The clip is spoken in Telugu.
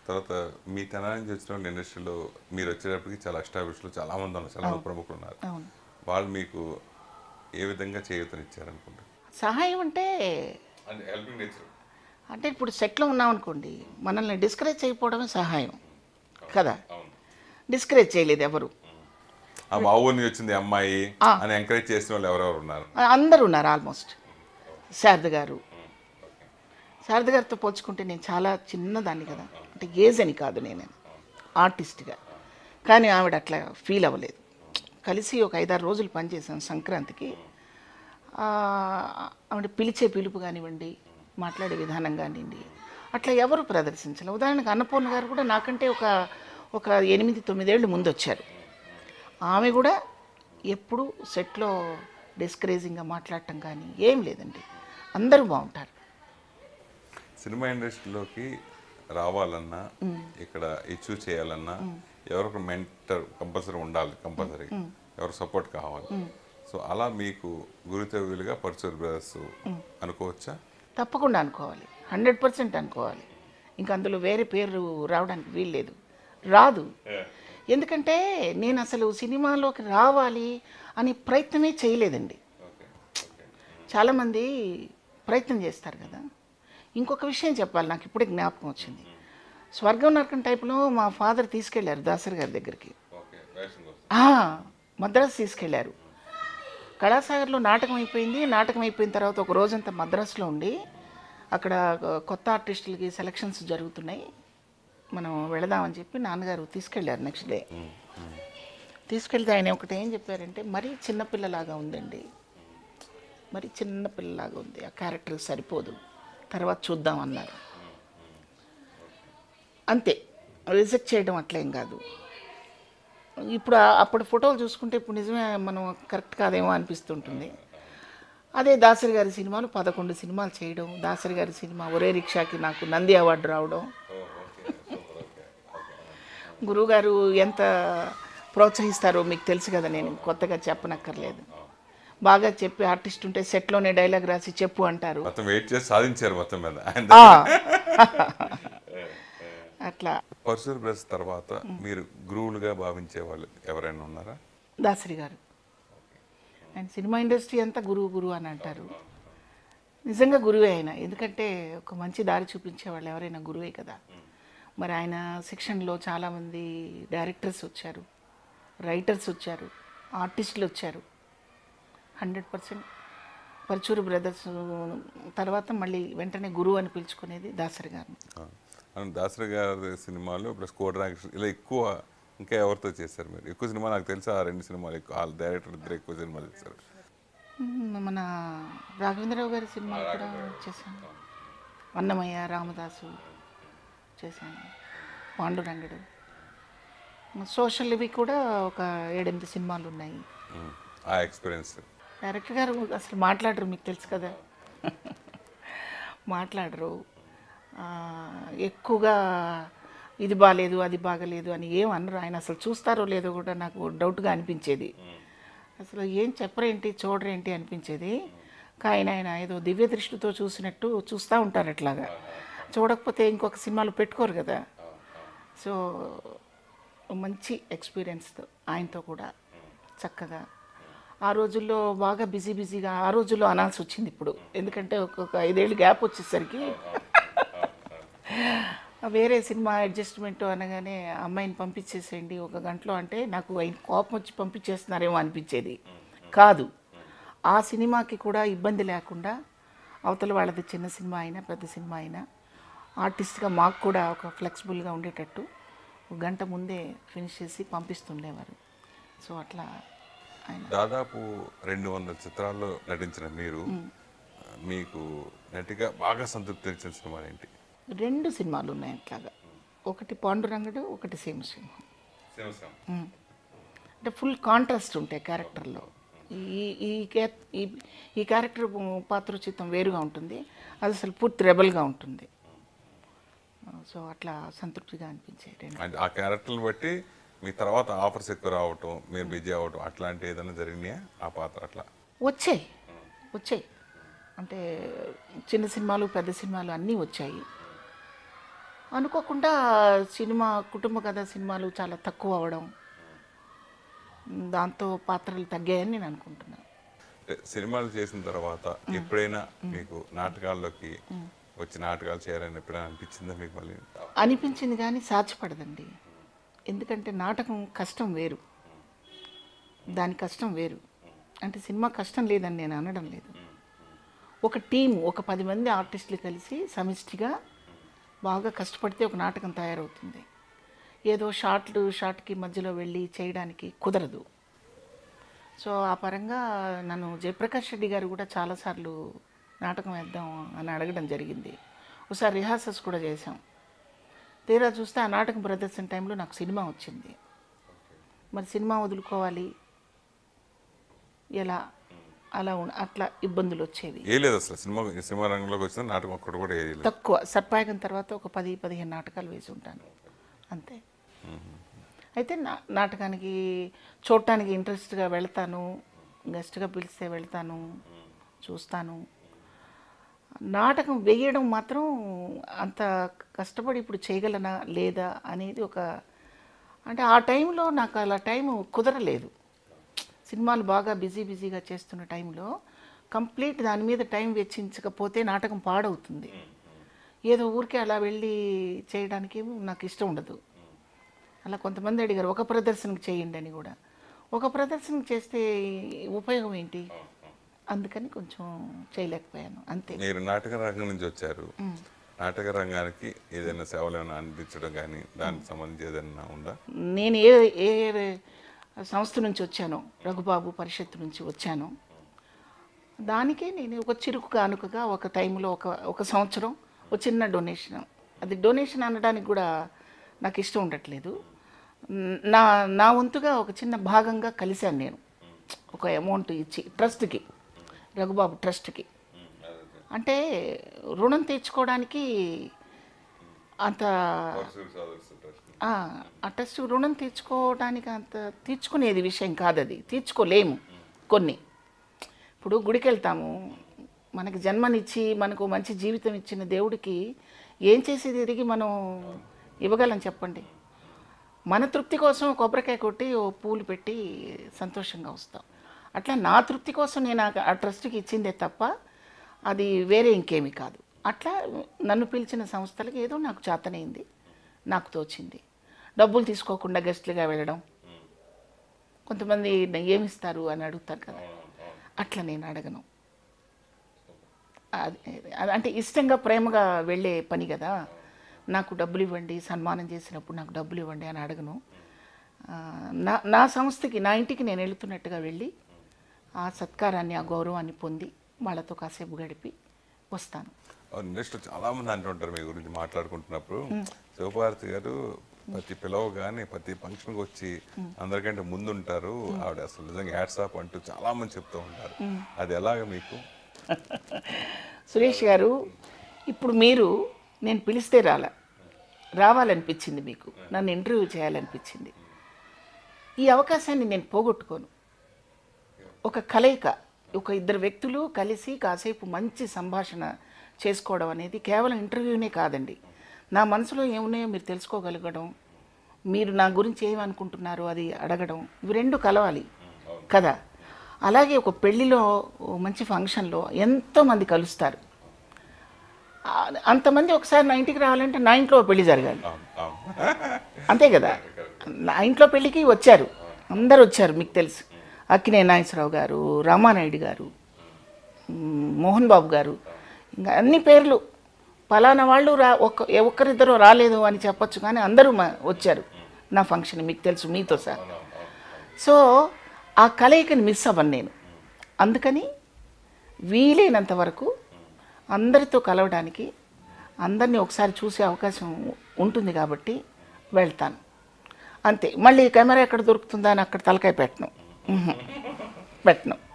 తర్వాత మీ తెనాలి నుంచి వచ్చిన వాళ్ళు ఇండస్ట్రీలో మీరు వచ్చేటప్పటికి చాలా ఎస్టాబ్లిష్లో చాలా మంది ఉన్నారు చాలా మంది ప్రముఖులు ఉన్నారు అవును వాళ్ళు మీకు ఏ విధంగా చేయూతనిచ్చారనుకుంటారు సహాయం అంటే అంటే హెల్పింగ్ నేచర్ అంటే ఇప్పుడు సెట్లో ఉన్నాం అనుకోండి మనల్ని డిస్కరేజ్ చేయకపోవడమే సహాయం కదా అవును డిస్కరేజ్ చేయలేదు ఎవరు ఆ మా ఊరి నుంచి వచ్చింది అమ్మాయి అని ఎంకరేజ్ చేసిన వాళ్ళు ఎవరెవరు ఉన్నారు అందరూ ఉన్నారు ఆల్మోస్ట్ శారద గారు శారద గారితో పోల్చుకుంటే నేను చాలా చిన్నదాన్ని కదా అంటే ఏజ్ అని కాదు నేను ఆర్టిస్ట్గా కానీ ఆవిడ అట్లా ఫీల్ అవ్వలేదు కలిసి ఒక ఐదారు రోజులు పనిచేసాం సంక్రాంతికి ఆ, ఆవిడ పిలిచే పిలుపు కానివ్వండి మాట్లాడే విధానం కానివ్వండి అట్లా ఎవరు ప్రదర్శించలేదు ఉదాహరణకు అన్నపూర్ణ గారు కూడా నాకంటే ఒక ఒక ఎనిమిది తొమ్మిదేళ్ళు ముందు వచ్చారు ఆమె కూడా ఎప్పుడు సెట్లో డిస్కరేజింగ్గా మాట్లాడటం కానీ ఏం లేదండి అందరూ బాగుంటారు సినిమా ఇండస్ట్రీలోకి రావాలన్నా ఇక్కడ ఇష్యూ చేయాలన్నా ఎవరొక మెంటర్ కంపల్సరీ ఉండాలి కంపల్సరీ ఎవరు సపోర్ట్ కావాలి సో అలా మీకు గురుతవ్యులుగా పర్చూర్ బ్రదర్స్ అనుకోవచ్చా తప్పకుండా అనుకోవాలి హండ్రెడ్ పర్సెంట్ అనుకోవాలి ఇంకా అందులో వేరే పేరు రావడానికి వీల్లేదు రాదు ఎందుకంటే నేను అసలు సినిమాలోకి రావాలి అనే ప్రయత్నమే చేయలేదండి చాలామంది ప్రయత్నం చేస్తారు కదా ఇంకొక విషయం చెప్పాలి నాకు ఇప్పుడే జ్ఞాపకం వచ్చింది స్వర్గం నరకం టైప్లో మా ఫాదర్ తీసుకెళ్లారు దాసరి గారి దగ్గరికి ఆ, మద్రాసు తీసుకెళ్లారు కళాసాగర్లో నాటకం అయిపోయింది నాటకం అయిపోయిన తర్వాత ఒక రోజంతా మద్రాసులో ఉండి అక్కడ కొత్త ఆర్టిస్టులకి సెలక్షన్స్ జరుగుతున్నాయి మనం వెళదామని చెప్పి నాన్నగారు తీసుకెళ్లారు నెక్స్ట్ డే తీసుకెళ్తే ఆయన ఒకటి ఏం చెప్పారంటే మరీ చిన్నపిల్లలాగా ఉందండి మరి చిన్నపిల్లలాగా ఉంది ఆ క్యారెక్టర్ సరిపోదు తర్వాత చూద్దాం అన్నారు అంతే రిజెక్ట్ చేయడం అట్లేం కాదు ఇప్పుడు ఆ- అప్పుడు ఫోటోలు చూసుకుంటే ఇప్పుడు నిజమే మనం కరెక్ట్ కాదేమో అనిపిస్తుంటుంది అదే దాసరి గారి సినిమాలు పదకొండు సినిమాలు చేయడం దాసరి గారి సినిమా ఒరే రిక్షాకి నాకు నంది అవార్డు రావడం గురువుగారు ఎంత ప్రోత్సహిస్తారో మీకు తెలుసు కదా నేను కొత్తగా చెప్పనక్కర్లేదు బాగా చెప్పి ఆర్టిస్ట్ ఉంటే సెట్లోనే డైలాగ్ రాసి చెప్పు అంటారు మొత్తం వెయిట్ చేసి సాధించారు మొత్తం మీద ఆ. అట్లా పర్చూర్ బ్రదర్స్ తర్వాత మీరు గురువులుగా భావించే వాళ్ళు ఎవరైనా ఉన్నారా దాసరి గారు ఆయన సినిమా ఇండస్ట్రీ అంతా గురువు గురువు అని అంటారు నిజంగా గురువే ఆయన ఎందుకంటే ఒక మంచి దారి చూపించే వాళ్ళు ఎవరైనా గురువే కదా మరి ఆయన శిక్షణలో చాలామంది డైరెక్టర్స్ వచ్చారు రైటర్స్ వచ్చారు ఆర్టిస్టులు వచ్చారు హండ్రెడ్ పర్సెంట్ పరచూరు బ్రదర్స్ తర్వాత మళ్ళీ వెంటనే గురువు అని పిలుచుకునేది దాసరి గారు ఆ. అవును దాసరి గారి సినిమాలు ప్లస్ కోడ్ రాకేష్ ఇలా ఎక్కువ ఇంకా ఎవరితో చేశారు మీరు ఎక్కువ సినిమా నాకు తెలిసి ఆ రెండు సినిమాలు ఎక్కువ వాళ్ళ డైరెక్టర్ ఇద్దరు ఎక్కువ సినిమాలు చేశారు మ్మ్, మన రాఘవేంద్రరావు గారి సినిమా కూడా చేశాను అన్నమయ్య రామదాసు చేశాను పాండురంగడు సోషల్ ఇవి కూడా ఒక ఏడెనిమిది సినిమాలు ఉన్నాయి ఉమ్. ఆ ఎక్స్పీరియన్స్ డైరెక్టర్ గారు అసలు మాట్లాడరు మీకు తెలుసు కదా మాట్లాడరు ఆ, ఎక్కువగా ఇది బాగాలేదు అది బాగలేదు అని ఏం అనరు ఆయన అసలు చూస్తారో లేదో కూడా నాకు డౌట్గా అనిపించేది అసలు ఏం చెప్పరేంటి చూడరేంటి అనిపించేది కానీ ఆయన ఏదో దివ్య దృష్టితో చూసినట్టు చూస్తూ ఉంటారు అట్లాగా చూడకపోతే ఇంకొక సినిమాలు పెట్టుకోరు కదా సో మంచి ఎక్స్పీరియన్స్తో ఆయనతో కూడా చక్కగా ఆ రోజుల్లో బాగా బిజీ బిజీగా ఆ రోజుల్లో అనాల్సి వచ్చింది ఇప్పుడు ఎందుకంటే ఒక్కొక్క ఐదేళ్ళు గ్యాప్ వచ్చేసరికి వేరే సినిమా అడ్జస్ట్మెంట్ అనగానే అమ్మాయిని పంపించేసేయండి ఒక గంటలో అంటే నాకు ఆయన కోపం వచ్చి పంపించేస్తున్నారేమో అనిపించేది కాదు ఆ సినిమాకి కూడా ఇబ్బంది లేకుండా అవతల వాళ్ళది చిన్న సినిమా అయినా పెద్ద సినిమా అయినా ఆర్టిస్ట్గా మాకు కూడా ఒక ఫ్లెక్సిబుల్గా ఉండేటట్టు ఒక గంట ముందే ఫినిష్ చేసి పంపిస్తుండేవారు సో అట్లా ఆయన దాదాపు రెండు వందల చిత్రాల్లో నటించిన మీరు మీకు నటిగా బాగా సంతృప్తి ఇచ్చిన సినిమాలు ఏంటి రెండు సినిమాలు ఉన్నాయి అట్లాగా ఒకటి పాండురంగడు ఒకటి సీమసింహం ఉమ్. అంటే ఫుల్ కాంట్రాస్ట్ ఉంటాయి క్యారెక్టర్లో ఈ ఈ కే- ఈ ఈ క్యారెక్టర్ పాత్రోచితం వేరుగా ఉంటుంది అది అసలు పూర్తి రెబల్గా ఉంటుంది సో అట్లా సంతృప్తిగా అనిపించాయి రెండు అంటే ఆ క్యారెక్టర్ని బట్టి మీ తర్వాత ఆఫర్స్ ఎక్కువ రావటం మీరు బిజీ అవ్వటం అట్లాంటి ఏదైనా జరిగినాయా ఆ పాత్ర అట్లా వచ్చాయి వచ్చాయి అంటే చిన్న సినిమాలు పెద్ద సినిమాలు అన్నీ వచ్చాయి అనుకోకుండా సినిమా కుటుంబ కథ సినిమాలు చాలా తక్కువ అవ్వడం దాంతో పాత్రలు తగ్గాయని నేను అనుకుంటున్నాను అంటే సినిమాలు చేసిన తర్వాత ఎప్పుడైనా మీకు నాటకాల్లోకి వచ్చి నాటకాలు చేయాలని ఎప్పుడైనా అనిపించిందా మీకు మళ్ళీ అనిపించింది కానీ సాధ్యపడదండి ఎందుకంటే నాటకం కష్టం వేరు దాని కష్టం వేరు అంటే సినిమా కష్టం లేదని నేను అనడం లేదు ఒక టీం ఒక పది మంది ఆర్టిస్టులు కలిసి సమిష్టిగా బాగా కష్టపడితే ఒక నాటకం తయారవుతుంది ఏదో షార్ట్లు షార్ట్కి మధ్యలో వెళ్ళి చేయడానికి కుదరదు సో ఆ పరంగా నన్ను జయప్రకాష్ రెడ్డి గారు కూడా చాలాసార్లు నాటకం వేద్దాం అని అడగడం జరిగింది ఒకసారి రిహార్సల్స్ కూడా చేశాం తీరా చూస్తే ఆ నాటకం ప్రదర్శన టైంలో నాకు సినిమా వచ్చింది మరి సినిమా వదులుకోవాలి ఎలా అలా ఉన్- అట్లా ఇబ్బందులు వచ్చేవి ఏ లేదు అసలు సినిమా సినిమా రంగంలోకి వచ్చిన నాటకం ఒక్కటి కూడా ఏది లేదు తక్కువ సర్పాయకం తర్వాత ఒక పది పదిహేను నాటకాలు వేసి ఉంటాను అంతే అయితే నా నాటకానికి చూడటానికి ఇంట్రెస్ట్గా వెళ్తాను గెస్ట్గా పిలిస్తే వెళ్తాను చూస్తాను నాటకం వేయడం మాత్రం అంత కష్టపడి ఇప్పుడు చేయగలనా లేదా అనేది ఒక అంటే ఆ టైంలో నాకు అలా టైం కుదరలేదు సినిమాలు బాగా బిజీ బిజీగా చేస్తున్న టైంలో కంప్లీట్ దాని మీద టైం వెచ్చించకపోతే నాటకం పాడవుతుంది ఏదో ఊరికే అలా వెళ్ళి చేయడానికి నాకు ఇష్టం ఉండదు అలా కొంతమంది అడిగారు ఒక ప్రదర్శనకు చేయండి అని కూడా ఒక ప్రదర్శనకు చేస్తే ఉపయోగం ఏంటి అందుకని కొంచెం చేయలేకపోయాను అంతే మీరు నాటక రంగం నుంచి వచ్చారు నాటక రంగానికి ఏదైనా సేవలు ఏమైనా అందించడం కానీ దానికి సంబంధించి ఏదైనా ఉందా నేను ఏ ఏ సంస్థ నుంచి వచ్చానో రఘుబాబు పరిషత్ నుంచి వచ్చానో దానికే నేను ఒక చిరుకు కానుకగా ఒక టైంలో ఒక ఒక సంవత్సరం ఒక చిన్న డొనేషన్ అది డొనేషన్ అనడానికి కూడా నాకు ఇష్టం ఉండట్లేదు న- నా నా వంతుగా ఒక చిన్న భాగంగా కలిశాను నేను ఒక అమౌంట్ ఇచ్చి ట్రస్ట్కి రఘుబాబు ట్రస్ట్కి అంటే రుణం తీర్చుకోవడానికి అంత ఆ, ఆ టెస్ట్ రుణం తీర్చుకోవడానికి అంత తీర్చుకునేది విషయం కాదు అది తీర్చుకోలేము కొన్ని ఇప్పుడు గుడికి వెళ్తాము మనకి జన్మనిచ్చి మనకు మంచి జీవితం ఇచ్చిన దేవుడికి ఏం చేసి తిరిగి మనం ఇవ్వగలం చెప్పండి మన తృప్తి కోసం కొబ్బరికాయ కొట్టి ఓ పూలు పెట్టి సంతోషంగా వస్తాం అట్లా నా తృప్తి కోసం నేను ఆ- ఆ ట్రస్ట్కి ఇచ్చిందే తప్ప అది వేరే ఇంకేమీ కాదు అట్లా నన్ను పిలిచిన సంస్థలకి ఏదో నాకు చేతనైంది నాకు తోచింది డబ్బులు తీసుకోకుండా గెస్ట్లుగా వెళ్ళడం కొంతమంది ఏమిస్తారు అని అడుగుతారు కదా అట్లా నేను అడగను అది అది అంటే ఇష్టంగా ప్రేమగా వెళ్ళే పని కదా నాకు డబ్బులు ఇవ్వండి సన్మానం చేసినప్పుడు నాకు డబ్బులు ఇవ్వండి అని అడగను ఆ, నా నా సంస్థకి నా ఇంటికి నేను వెళుతున్నట్టుగా వెళ్ళి ఆ సత్కారాన్ని ఆ గౌరవాన్ని పొంది వాళ్ళతో కాసేపు గడిపి వస్తాను నెక్స్ట్ చాలా మంది అంటుంటారు మీ గురించి మాట్లాడుకుంటున్నప్పుడు శివపార్వతి గారు ప్రతి పిలవగానే ప్రతి ఫంక్షన్కి వచ్చి అందరికంటే ముందు ఉంటారు ఆవిడ అసలు నిజంగా హ్యాట్సాప్ అంటూ చాలా మంది చెప్తూ ఉంటారు అది ఎలాగ మీకు సురేష్ గారు ఇప్పుడు మీరు నేను పిలిస్తే రాలా రావాలనిపించింది మీకు నన్ను ఇంటర్వ్యూ చేయాలనిపించింది ఈ అవకాశాన్ని నేను పోగొట్టుకోను ఒక కలయిక ఒక ఇద్దరు వ్యక్తులు కలిసి కాసేపు మంచి సంభాషణ చేసుకోవడం అనేది కేవలం ఇంటర్వ్యూనే కాదండి నా మనసులో ఏమున్నాయో మీరు తెలుసుకోగలగడం మీరు నా గురించి ఏమనుకుంటున్నారో అది అడగడం ఇవి రెండు కలవాలి కదా అలాగే ఒక పెళ్లిలో ఓ మంచి ఫంక్షన్లో ఎంతోమంది కలుస్తారు ఆ, అంతమంది ఒకసారి నా ఇంటికి రావాలంటే నా ఇంట్లో ఓ పెళ్లి జరగాలి అవును, అవును. అంతే కదా నా ఇంట్లో పెళ్ళికి వచ్చారు అందరు వచ్చారు మీకు తెలుసు అక్కినే నాగేశ్వరరావు గారు రామానాయుడు గారు మ్, మోహన్ బాబు గారు ఇంకా అన్ని పేర్లు పలానా వాళ్ళు రా ఒక్క ఏ ఒక్కరిద్దరు రాలేదు అని చెప్పొచ్చు కానీ అందరూ మా వచ్చారు నా ఫంక్షన్ మీకు తెలుసు మీతో సార్ సో ఆ కలయికని మిస్ అవ్వను నేను అందుకని వీలైనంత వరకు అందరితో కలవడానికి అందరినీ ఒకసారి చూసే అవకాశం ఉంటుంది కాబట్టి వెళ్తాను అంతే మళ్ళీ కెమెరా ఎక్కడ దొరుకుతుందా అని అక్కడ తలకాయ పెట్టను ఉహు. పెట్టను